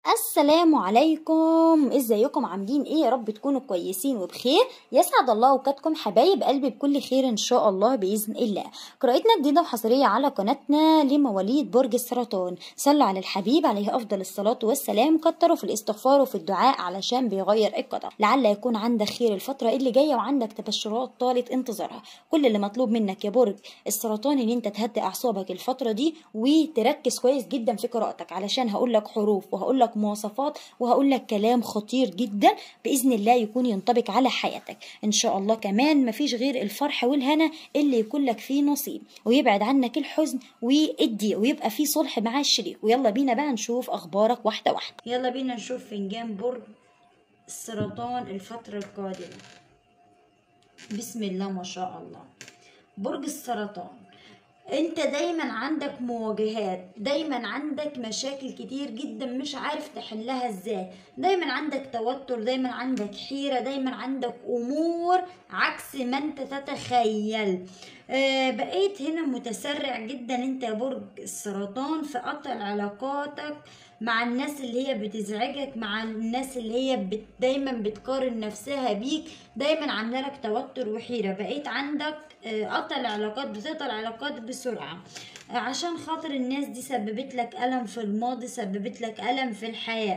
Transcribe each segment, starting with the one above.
السلام عليكم ازيكم عاملين ايه يا رب تكونوا كويسين وبخير يسعد الله اوقاتكم حبايب قلبي بكل خير ان شاء الله باذن الله قراءتنا جديده وحصريه على قناتنا لمواليد برج السرطان صلوا على الحبيب عليه افضل الصلاه والسلام كتروا في الاستغفار وفي الدعاء علشان بيغير القدر لعل يكون عندك خير الفتره اللي جايه وعندك تبشرات طالت انتظارها كل اللي مطلوب منك يا برج السرطان ان انت تهدي اعصابك الفتره دي وتركز كويس جدا في قراءتك علشان هقول لك حروف وهقول لك مواصفات وهقول لك كلام خطير جدا باذن الله يكون ينطبق على حياتك ان شاء الله كمان مفيش غير الفرح والهنا اللي يكون لك فيه نصيب ويبعد عنك الحزن والضيق ويبقى فيه صلح مع الشريك ويلا بينا بقى نشوف اخبارك واحده واحده يلا بينا نشوف فنجان برج السرطان الفتره القادمه بسم الله ما شاء الله برج السرطان انت دايما عندك مواجهات دايما عندك مشاكل كتير جدا مش عارف تحلها ازاي دايما عندك توتر دايما عندك حيرة دايما عندك امور عكس ما انت تتخيل آه بقيت هنا متسرع جدا انت يا برج السرطان في قطع علاقاتك مع الناس اللي هي بتزعجك مع الناس اللي هي بت دايما بتقارن نفسها بيك دايما عامله لك توتر وحيره بقيت عندك قطع العلاقات بتقطع العلاقات بسرعه عشان خاطر الناس دي سببت لك الم في الماضي سببت لك الم في الحياه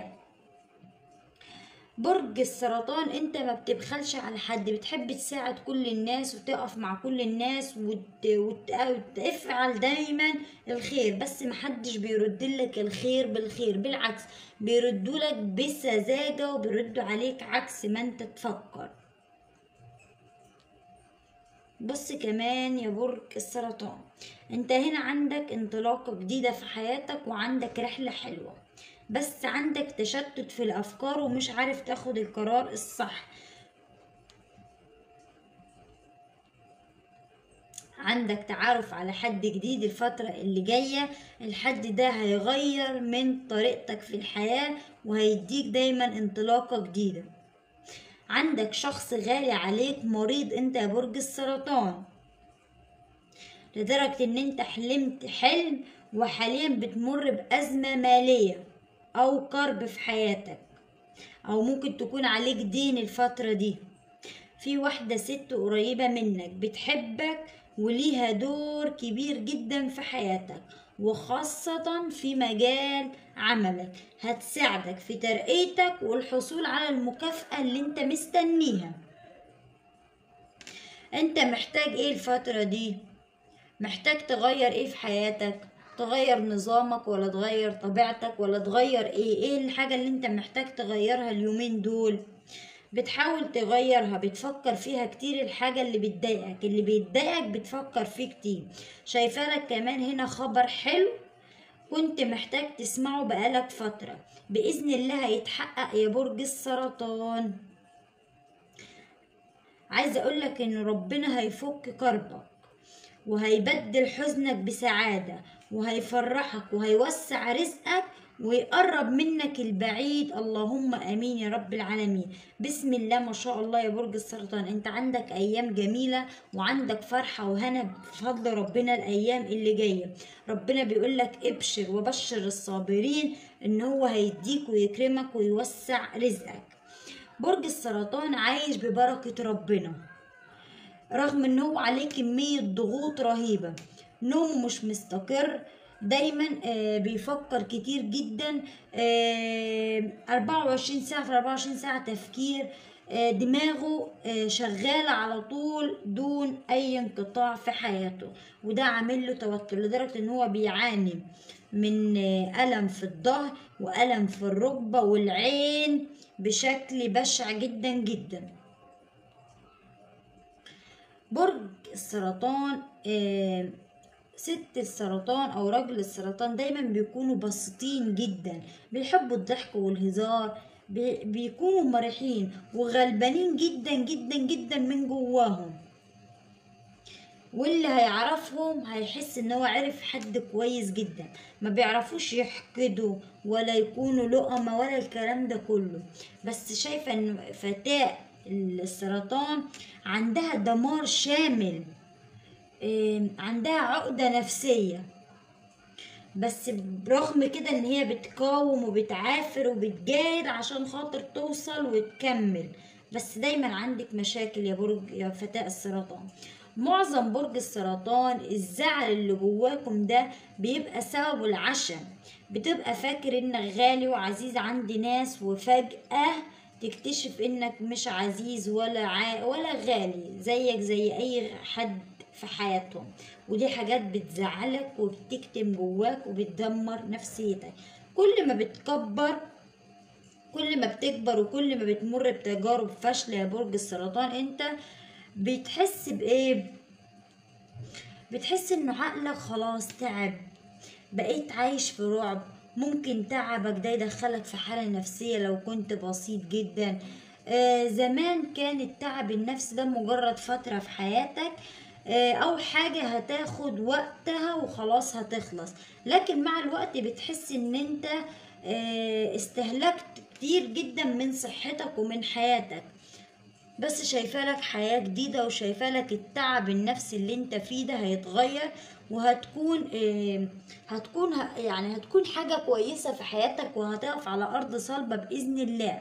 برج السرطان انت ما بتبخلش على حد بتحب تساعد كل الناس وتقف مع كل الناس وت... وت... وتفعل دايما الخير بس محدش بيرد لك الخير بالخير بالعكس بيردوا لك بسذاجة وبيردوا عليك عكس ما انت تفكر بص كمان يا برج السرطان انت هنا عندك انطلاقة جديدة في حياتك وعندك رحلة حلوة بس عندك تشتت في الافكار ومش عارف تاخد القرار الصح عندك تعرف على حد جديد الفترة اللي جاية الحد ده هيغير من طريقتك في الحياة وهيديك دايما انطلاقة جديدة عندك شخص غالي عليك مريض انت يا برج السرطان لدرجة ان انت حلمت حلم وحاليا بتمر بأزمة مالية أو كرب في حياتك أو ممكن تكون عليك دين الفترة دي في واحدة ست قريبة منك بتحبك وليها دور كبير جدا في حياتك وخاصة في مجال عملك هتساعدك في ترقيتك والحصول على المكافأة اللي انت مستنيها انت محتاج ايه الفترة دي محتاج تغير ايه في حياتك تغير نظامك ولا تغير طبيعتك ولا تغير ايه ايه الحاجة اللي انت محتاج تغيرها اليومين دول بتحاول تغيرها بتفكر فيها كتير الحاجة اللي بتضايقك اللي بيتضايقك بتفكر فيه كتير شايفة لك كمان هنا خبر حلو كنت محتاج تسمعه بقالك فترة بإذن الله هيتحقق يا برج السرطان عايزة أقولك إن ربنا هيفك كربك وهيبدل حزنك بسعادة وهيفرحك وهيوسع رزقك ويقرب منك البعيد اللهم امين يا رب العالمين بسم الله ما شاء الله يا برج السرطان انت عندك ايام جميله وعندك فرحه وهنا بفضل ربنا الايام اللي جايه ربنا بيقول لك ابشر وبشر الصابرين ان هو هيديك ويكرمك ويوسع رزقك برج السرطان عايش ببركه ربنا رغم ان هو عليه كميه ضغوط رهيبه نومه مش مستقر دايما آه بيفكر كتير جدا آه 24 ساعة في 24 ساعة تفكير آه دماغه شغالة على طول دون أي انقطاع في حياته وده عامل له توتر لدرجة إن هو بيعاني من ألم في الظهر وألم في الركبة والعين بشكل بشع جدا جدا برج السرطان ست السرطان او رجل السرطان دايما بيكونوا بسيطين جدا بيحبوا الضحك والهزار بيكونوا مرحين وغلبانين جدا جدا جدا من جواهم واللي هيعرفهم هيحس ان هو عرف حد كويس جدا ما بيعرفوش يحقدوا ولا يكونوا لقمة ولا الكلام ده كله بس شايفة ان فتاة السرطان عندها دمار شامل عندها عقدة نفسية بس برغم كده ان هي بتقاوم وبتعافر وبتجاهد عشان خاطر توصل وتكمل بس دايما عندك مشاكل يا برج يا فتاة السرطان معظم برج السرطان الزعل اللي جواكم ده بيبقى سببه العشم بتبقى فاكر انك غالي وعزيز عند ناس وفجأة تكتشف انك مش عزيز ولا ع... ولا غالي زيك زي اي حد في حياتهم ودي حاجات بتزعلك وبتكتم جواك وبتدمر نفسيتك كل ما بتكبر كل ما بتكبر وكل ما بتمر بتجارب فاشلة يا برج السرطان انت بتحس بايه بتحس انه عقلك خلاص تعب بقيت عايش في رعب ممكن تعبك ده يدخلك في حالة نفسية لو كنت بسيط جدا آه زمان كان التعب النفسي ده مجرد فترة في حياتك آه او حاجة هتاخد وقتها وخلاص هتخلص لكن مع الوقت بتحس ان انت آه استهلكت كتير جدا من صحتك ومن حياتك بس شايفه لك حياة جديدة وشايفه لك التعب النفسي اللي انت فيه ده هيتغير وهتكون آه هتكون ه- يعني هتكون حاجة كويسة في حياتك وهتقف على أرض صلبة بإذن الله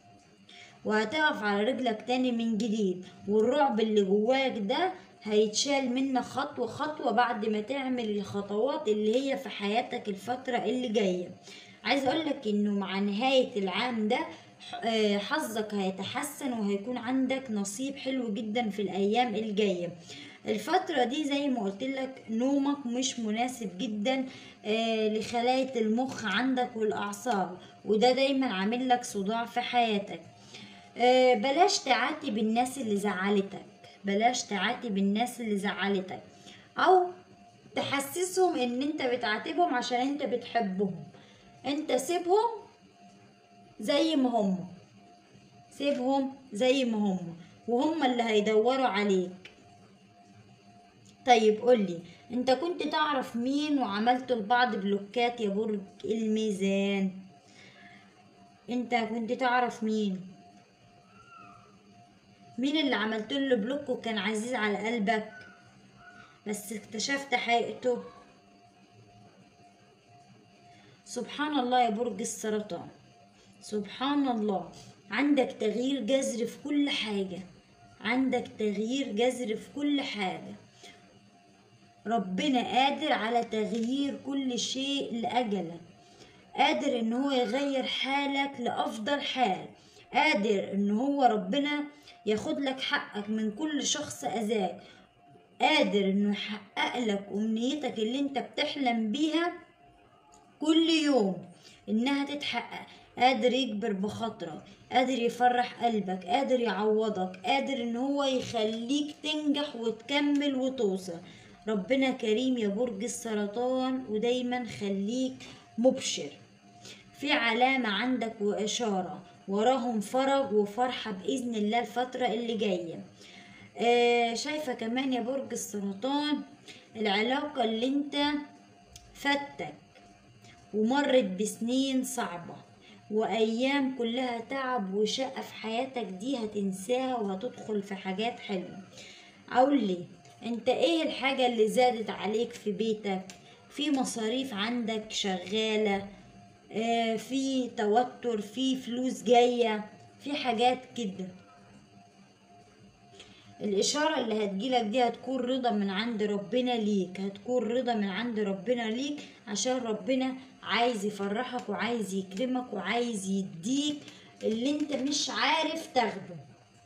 وهتقف على رجلك تاني من جديد والرعب اللي جواك ده هيتشال منك خطوة خطوة بعد ما تعمل الخطوات اللي هي في حياتك الفترة اللي جاية عايز اقولك انه مع نهاية العام ده آه، حظك هيتحسن وهيكون عندك نصيب حلو جدا في الايام الجاية الفترة دي زي ما قلت لك نومك مش مناسب جدا آه، لخلايا المخ عندك والاعصاب وده دايما عامل لك صداع في حياتك آه، بلاش تعاتب الناس اللي زعلتك بلاش تعاتب الناس اللي زعلتك او تحسسهم ان انت بتعاتبهم عشان انت بتحبهم انت سيبهم زي ما هم سيبهم زي ما هم وهم اللي هيدوروا عليك طيب قولي انت كنت تعرف مين وعملت البعض بلوكات يا برج الميزان انت كنت تعرف مين مين اللي عملت له بلوك وكان عزيز على قلبك بس اكتشفت حقيقته سبحان الله يا برج السرطان سبحان الله عندك تغيير جذري في كل حاجة عندك تغيير جذري في كل حاجة ربنا قادر على تغيير كل شيء لأجلك قادر ان هو يغير حالك لأفضل حال قادر ان هو ربنا ياخد لك حقك من كل شخص أذاك قادر انه يحقق لك امنيتك اللي انت بتحلم بيها كل يوم انها تتحقق قادر يجبر بخاطرك قادر يفرح قلبك قادر يعوضك قادر ان هو يخليك تنجح وتكمل وتوصل ربنا كريم يا برج السرطان ودايما خليك مبشر في علامة عندك وإشارة وراهم فرج وفرحة بإذن الله الفترة اللي جاية آه شايفة كمان يا برج السرطان العلاقة اللي انت فاتك ومرت بسنين صعبة وأيام كلها تعب وشقة في حياتك دي هتنساها وهتدخل في حاجات حلوة قولي انت ايه الحاجة اللي زادت عليك في بيتك في مصاريف عندك شغالة آه في توتر في فلوس جاية في حاجات كده الإشارة اللي هتجيلك دي هتكون رضا من عند ربنا ليك هتكون رضا من عند ربنا ليك عشان ربنا عايز يفرحك وعايز يكرمك وعايز يديك اللي انت مش عارف تاخده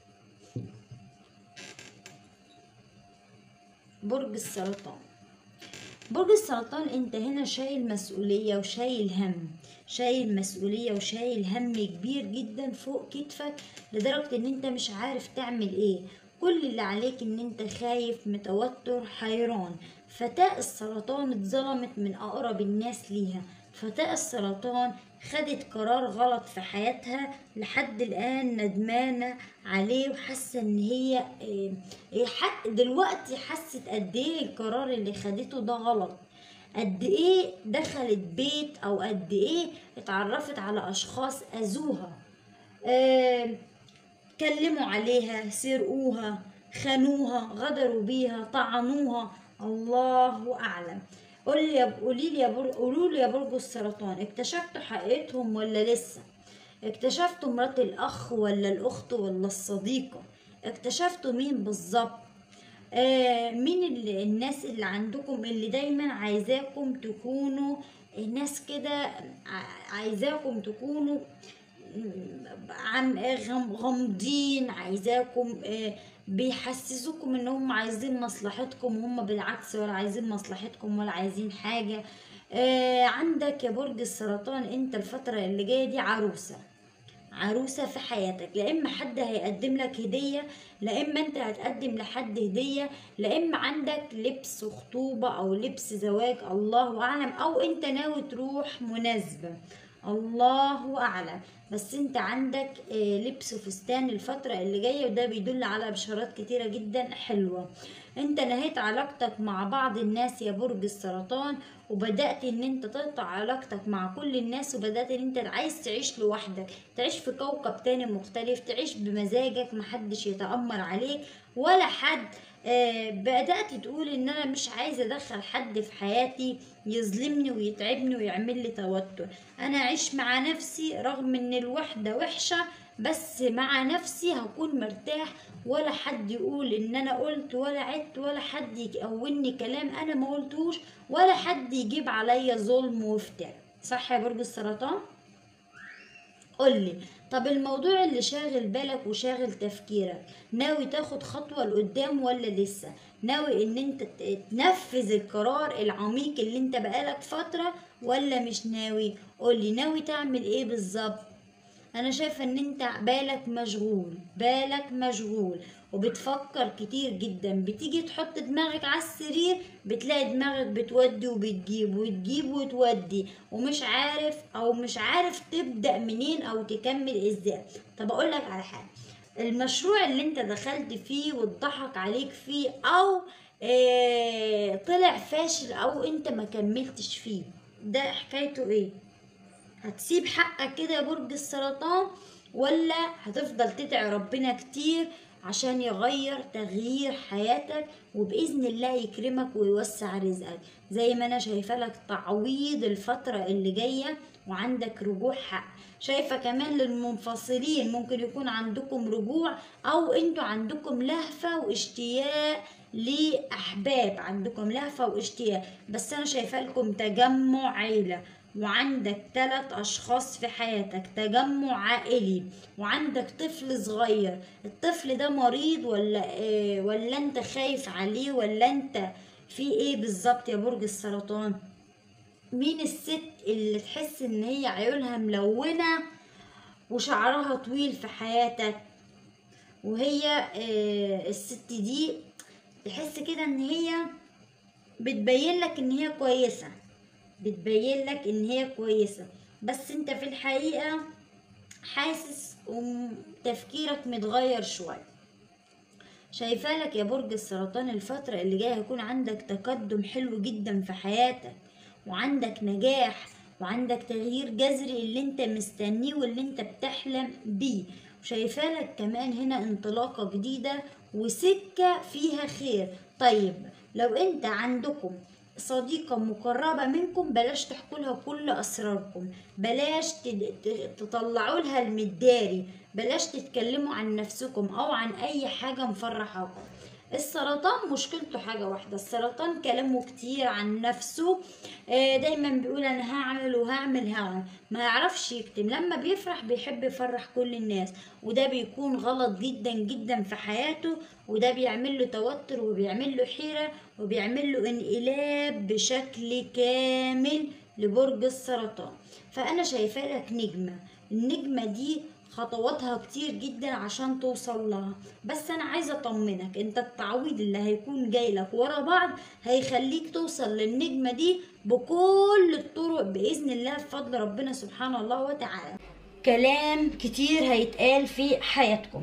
برج السرطان برج السرطان انت هنا شايل مسؤولية وشايل هم شايل مسؤولية وشايل هم كبير جدا فوق كتفك لدرجة ان انت مش عارف تعمل ايه كل اللي عليك ان انت خايف متوتر حيران فتاة السرطان اتظلمت من اقرب الناس ليها فتاة السرطان خدت قرار غلط في حياتها لحد الآن ندمانة عليه وحاسة إن هي إيه إيه حق دلوقتي حست قد إيه القرار اللي خدته ده غلط قد إيه دخلت بيت أو قد إيه اتعرفت على أشخاص أذوها آه اتكلموا عليها سرقوها خانوها غدروا بيها طعنوها الله أعلم قولي يا قولي لي يا بر... قولوا لي يا برج السرطان اكتشفتوا حقيقتهم ولا لسه اكتشفتوا مرات الاخ ولا الاخت ولا الصديقه اكتشفتوا مين بالظبط آه مين اللي الناس اللي عندكم اللي دايما عايزاكم تكونوا ناس كده ع- عايزاكم تكونوا عم غم- غامضين عايزاكم آه، بيحسسوكم ان هم عايزين مصلحتكم وهم بالعكس ولا عايزين مصلحتكم ولا عايزين حاجة آه، عندك يا برج السرطان انت الفترة اللي جاية دي عروسة عروسة في حياتك لا إما حد هيقدم لك هدية لا إما أنت هتقدم لحد هدية لا إما عندك لبس خطوبة أو لبس زواج الله أعلم أو أنت ناوي تروح مناسبة الله أعلم بس أنت عندك آه، لبس فستان الفترة اللي جاية وده بيدل على بشارات كتيرة جدا حلوة انت نهيت علاقتك مع بعض الناس يا برج السرطان وبدأت ان انت تقطع علاقتك مع كل الناس وبدأت ان انت عايز تعيش لوحدك تعيش في كوكب تاني مختلف تعيش بمزاجك محدش يتأمر عليك ولا حد آه بدأت تقول ان انا مش عايزة ادخل حد في حياتي يظلمني ويتعبني ويعمل لي توتر انا اعيش مع نفسي رغم ان الوحدة وحشة بس مع نفسي هكون مرتاح ولا حد يقول ان انا قلت ولا عدت ولا حد يقولني كلام انا ما قلتوش ولا حد يجيب عليا ظلم وافتراء صح يا برج السرطان قولي طب الموضوع اللي شاغل بالك وشاغل تفكيرك ناوي تاخد خطوة لقدام ولا لسه ناوي ان انت ت- تنفذ القرار العميق اللي انت بقالك فترة ولا مش ناوي قولي ناوي تعمل ايه بالظبط انا شايفه ان انت بالك مشغول بالك مشغول وبتفكر كتير جدا بتيجي تحط دماغك على السرير بتلاقي دماغك بتودي وبتجيب وتجيب وتودي ومش عارف او مش عارف تبدأ منين او تكمل ازاي طب اقول لك على حاجه المشروع اللي انت دخلت فيه واتضحك عليك فيه او اه طلع فاشل او انت ما كملتش فيه ده حكايته ايه هتسيب حقك كده يا برج السرطان ولا هتفضل تدعي ربنا كتير عشان يغير تغيير حياتك وبإذن الله يكرمك ويوسع رزقك زي ما أنا شايفة لك تعويض الفترة اللي جاية وعندك رجوع حق شايفة كمان للمنفصلين ممكن يكون عندكم رجوع أو انتوا عندكم لهفة واشتياق لأحباب عندكم لهفة واشتياق بس أنا شايفة لكم تجمع عيلة وعندك ثلاث أشخاص في حياتك تجمع عائلي وعندك طفل صغير الطفل ده مريض ولا إيه ولا أنت خايف عليه ولا أنت في إيه بالظبط يا برج السرطان مين الست اللي تحس إن هي عيونها ملونة وشعرها طويل في حياتك وهي آه، الست دي تحس كده ان هي بتبين لك ان هي كويسة بتبين لك ان هي كويسة بس انت في الحقيقة حاسس وتفكيرك متغير شوية شايفة لك يا برج السرطان الفترة اللي جاية هيكون عندك تقدم حلو جدا في حياتك وعندك نجاح وعندك تغيير جذري اللي انت مستنيه واللي انت بتحلم بيه وشايفة لك كمان هنا انطلاقة جديدة وسكة فيها خير طيب لو انت عندكم صديقة مقربة منكم بلاش تحكوا لها كل أسراركم بلاش تد- ت- تطلعوا لها المداري بلاش تتكلموا عن نفسكم أو عن أي حاجة مفرحاكم السرطان مشكلته حاجة واحدة السرطان كلامه كتير عن نفسه آه، دايما بيقول أنا هعمل وهعمل هعمل ما يعرفش يكتم لما بيفرح بيحب يفرح كل الناس وده بيكون غلط جدا جدا في حياته وده بيعمل له توتر وبيعمل له حيرة وبيعمل له انقلاب بشكل كامل لبرج السرطان فأنا شايفة لك نجمة النجمة دي خطواتها كتير جدا عشان توصل لها بس انا عايزه اطمنك انت التعويض اللي هيكون جاي لك ورا بعض هيخليك توصل للنجمه دي بكل الطرق باذن الله بفضل ربنا سبحانه الله وتعالى كلام كتير هيتقال في حياتكم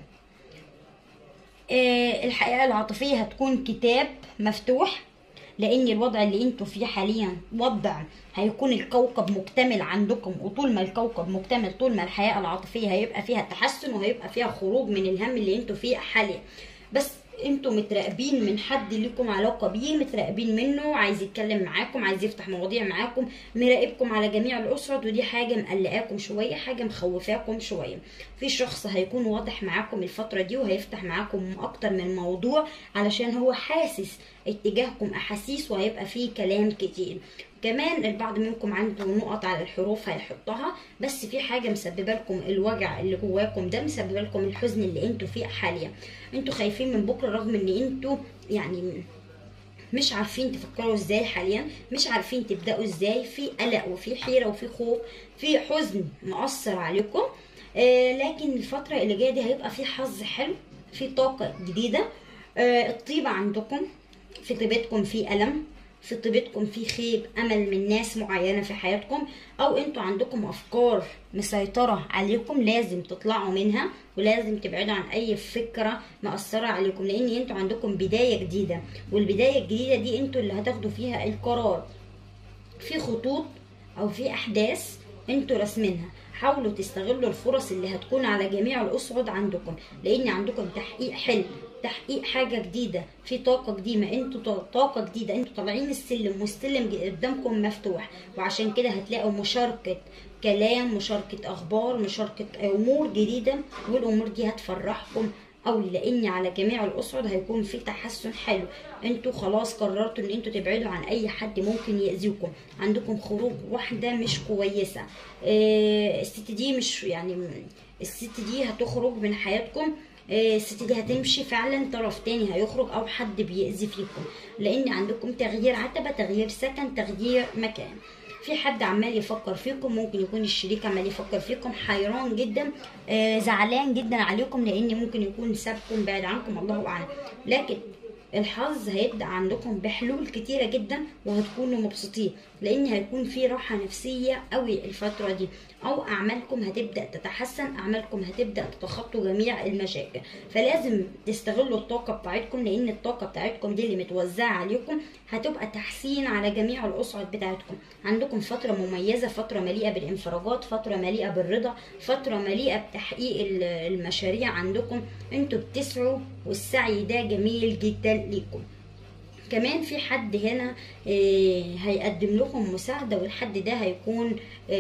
آه، الحياة العاطفية هتكون كتاب مفتوح لأن الوضع اللي انتوا فيه حاليا وضع هيكون الكوكب مكتمل عندكم وطول ما الكوكب مكتمل طول ما الحياة العاطفية هيبقى فيها تحسن وهيبقى فيها خروج من الهم اللي انتوا فيه حاليا بس انتوا متراقبين من حد ليكم علاقة بيه متراقبين منه عايز يتكلم معاكم عايز يفتح مواضيع معاكم مراقبكم على جميع الأسرة ودي حاجة مقلقاكم شوية حاجة مخوفاكم شوية في شخص هيكون واضح معاكم الفترة دي وهيفتح معاكم أكتر من موضوع علشان هو حاسس اتجاهكم أحاسيس وهيبقى فيه كلام كتير كمان البعض منكم عنده نقط على الحروف هيحطها بس في حاجة مسببة لكم الوجع اللي جواكم ده مسببة لكم الحزن اللي انتوا فيه حاليا انتوا خايفين من بكرة رغم ان انتوا يعني مش عارفين تفكروا ازاي حاليا مش عارفين تبداوا ازاي في قلق وفي حيره وفي خوف في حزن مؤثر عليكم آه لكن الفتره اللي جايه دي هيبقى في حظ حلو في طاقه جديده آه الطيبه عندكم في طيبتكم في الم في طيبتكم في خيب امل من ناس معينه في حياتكم او انتوا عندكم افكار مسيطره عليكم لازم تطلعوا منها ولازم تبعدوا عن اي فكره مأثره عليكم لان انتوا عندكم بدايه جديده والبدايه الجديده دي انتوا اللي هتاخدوا فيها القرار في خطوط او في احداث انتوا راسمينها حاولوا تستغلوا الفرص اللي هتكون على جميع الاسرد عندكم لان عندكم تحقيق حلم تحقيق حاجة جديدة في طاقة جديدة انتوا طاقة جديدة انتوا طالعين السلم والسلم قدامكم مفتوح وعشان كده هتلاقوا مشاركة كلام مشاركة اخبار مشاركة امور جديدة والامور دي هتفرحكم قوي لان على جميع الاسرد هيكون في تحسن حلو انتوا خلاص قررتوا ان انتوا تبعدوا عن اي حد ممكن يأذيكم عندكم خروج واحدة مش كويسة اه الست دي مش يعني الست دي هتخرج من حياتكم الست دي هتمشي فعلا طرف تاني هيخرج او حد بيأذي فيكم لان عندكم تغيير عتبة تغيير سكن تغيير مكان في حد عمال يفكر فيكم ممكن يكون الشريك عمال يفكر فيكم حيران جدا آه زعلان جدا عليكم لان ممكن يكون سابكم بعد عنكم الله اعلم لكن الحظ هيبدا عندكم بحلول كتيره جدا وهتكونوا مبسوطين لان هيكون في راحه نفسيه قوي الفتره دي او اعمالكم هتبدا تتحسن اعمالكم هتبدا تتخطوا جميع المشاكل فلازم تستغلوا الطاقه بتاعتكم لان الطاقه بتاعتكم دي اللي متوزعه عليكم هتبقى تحسين على جميع الاسعد بتاعتكم عندكم فتره مميزه فتره مليئه بالانفراجات فتره مليئه بالرضا فتره مليئه بتحقيق المشاريع عندكم انتوا بتسعوا والسعي ده جميل جدا ليكم كمان في حد هنا هيقدم لكم مساعدة والحد ده هيكون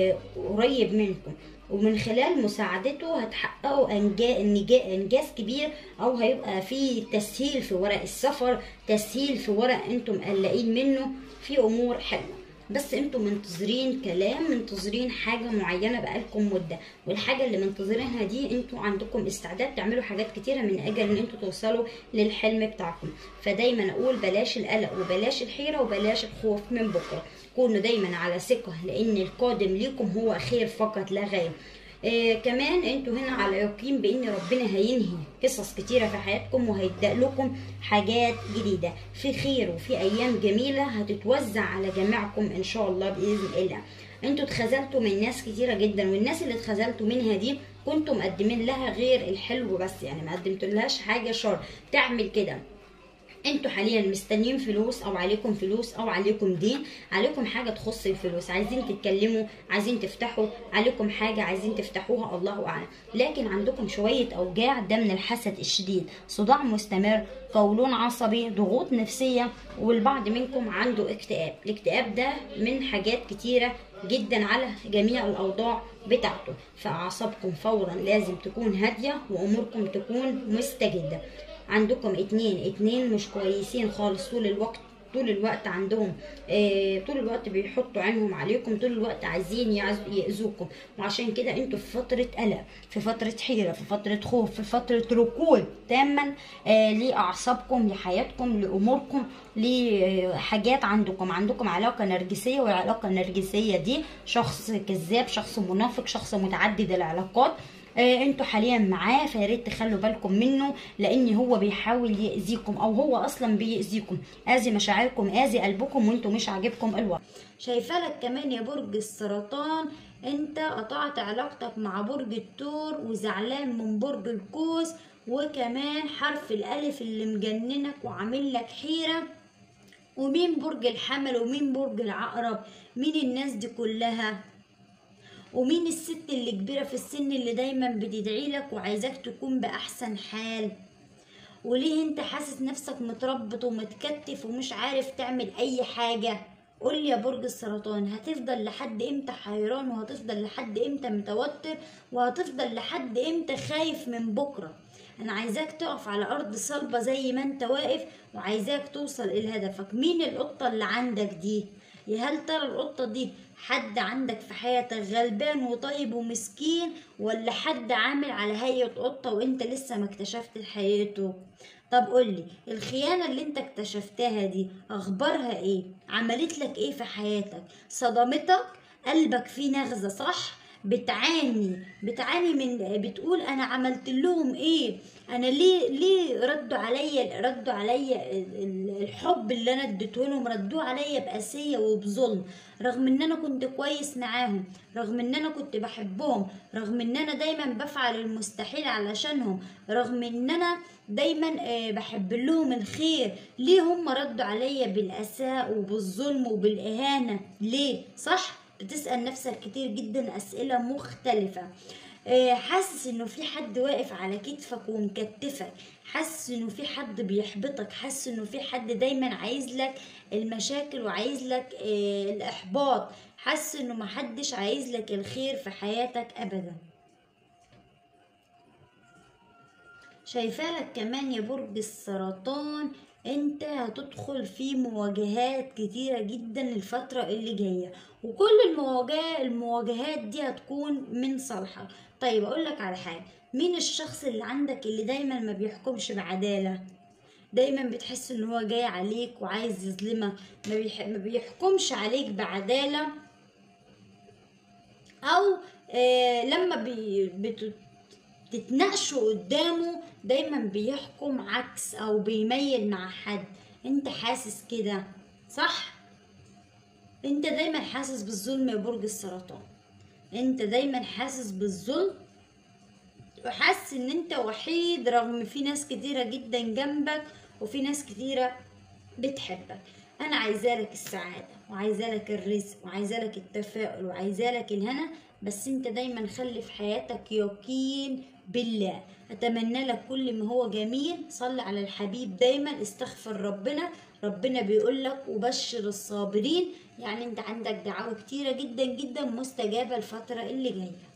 قريب منكم ومن خلال مساعدته هتحققوا انجاز كبير او هيبقى في تسهيل في ورق السفر تسهيل في ورق انتم مقلقين منه في امور حلوه بس انتم منتظرين كلام منتظرين حاجة معينة بقالكم مدة والحاجة اللي منتظرينها دي انتوا عندكم استعداد تعملوا حاجات كتيرة من اجل ان انتوا توصلوا للحلم بتاعكم فدايما اقول بلاش القلق وبلاش الحيرة وبلاش الخوف من بكرة كونوا دايما على ثقة لان القادم ليكم هو خير فقط لا غير آه كمان انتوا هنا على يقين بان ربنا هينهي قصص كتيرة في حياتكم وهيبدأ لكم حاجات جديدة في خير وفي ايام جميلة هتتوزع على جميعكم ان شاء الله بإذن الله انتوا اتخذلتوا من ناس كتيرة جدا والناس اللي اتخذلتوا منها دي كنتوا مقدمين لها غير الحلو بس يعني ما قدمتولهاش حاجة شر تعمل كده انتوا حاليا مستنيين فلوس او عليكم فلوس او عليكم دين عليكم حاجه تخص الفلوس عايزين تتكلموا عايزين تفتحوا عليكم حاجه عايزين تفتحوها الله اعلم لكن عندكم شويه اوجاع ده من الحسد الشديد صداع مستمر قولون عصبي ضغوط نفسيه والبعض منكم عنده اكتئاب الاكتئاب ده من حاجات كتيره جدا على جميع الاوضاع بتاعته فاعصابكم فورا لازم تكون هاديه واموركم تكون مستجده عندكم اتنين اتنين مش كويسين خالص طول الوقت طول الوقت عندهم آه طول الوقت بيحطوا عينهم عليكم طول الوقت عايزين يأذوكم وعشان كده انتوا في فترة قلق في فترة حيرة في فترة خوف في فترة ركود تاما آه لأعصابكم لحياتكم لأموركم لحاجات عندكم عندكم علاقة نرجسية والعلاقة النرجسية دي شخص كذاب شخص منافق شخص متعدد العلاقات آه انتوا حاليا معاه فياريت تخلوا بالكم منه لان هو بيحاول يأذيكم او هو اصلا بيأذيكم اذي مشاعركم اذي قلبكم وانتوا مش عاجبكم الوضع شايفه لك كمان يا برج السرطان انت قطعت علاقتك مع برج الثور وزعلان من برج القوس وكمان حرف الالف اللي مجننك وعامل لك حيره ومين برج الحمل ومين برج العقرب مين الناس دي كلها ومين الست اللي كبيرة في السن اللي دايما بتدعي لك وعايزاك تكون بأحسن حال وليه انت حاسس نفسك متربط ومتكتف ومش عارف تعمل اي حاجة قول لي يا برج السرطان هتفضل لحد امتى حيران وهتفضل لحد امتى متوتر وهتفضل لحد امتى خايف من بكرة انا عايزاك تقف على ارض صلبة زي ما انت واقف وعايزاك توصل الى هدفك مين القطة اللي عندك دي يا هل ترى القطة دي حد عندك في حياتك غلبان وطيب ومسكين ولا حد عامل على هيئة قطة وانت لسه ما اكتشفت حياته طب قولي الخيانة اللي انت اكتشفتها دي اخبارها ايه عملت لك ايه في حياتك صدمتك قلبك فيه نغزة صح بتعاني بتعاني من بتقول انا عملت لهم ايه انا ليه ليه ردوا عليا ردوا عليا الحب اللي انا اديته لهم ردوه عليا بقاسيه وبظلم رغم ان انا كنت كويس معاهم رغم ان انا كنت بحبهم رغم ان انا دايما بفعل المستحيل علشانهم رغم ان انا دايما بحب لهم الخير ليه هم ردوا عليا بالاساء وبالظلم وبالاهانه ليه صح بتسأل نفسك كتير جدا أسئلة مختلفة حاسس انه في حد واقف على كتفك ومكتفك حاسس انه في حد بيحبطك حاسس انه في حد دايما عايز لك المشاكل وعايز لك الاحباط حاسس انه محدش عايز لك الخير في حياتك ابدا شايفالك كمان يا برج السرطان انت هتدخل في مواجهات كتيرة جدا الفترة اللي جاية وكل المواجهات المواجهات دي هتكون من صالحك طيب اقول لك على حاجة مين الشخص اللي عندك اللي دايما ما بيحكمش بعدالة دايما بتحس ان هو جاي عليك وعايز يظلمك ما, بيح... ما بيحكمش عليك بعدالة او آه لما بي... بت... تتناقشوا قدامه دايما بيحكم عكس او بيميل مع حد انت حاسس كده صح انت دايما حاسس بالظلم يا برج السرطان انت دايما حاسس بالظلم وحاسس ان انت وحيد رغم في ناس كتيرة جدا جنبك وفي ناس كتيرة بتحبك انا عايزالك السعادة وعايزالك الرزق وعايزالك التفاؤل وعايزالك الهنا بس انت دايما خلي في حياتك يقين بالله اتمنى لك كل ما هو جميل صل على الحبيب دايما استغفر ربنا ربنا بيقول لك وبشر الصابرين يعني انت عندك دعوة كتيرة جدا جدا مستجابة الفترة اللي جاية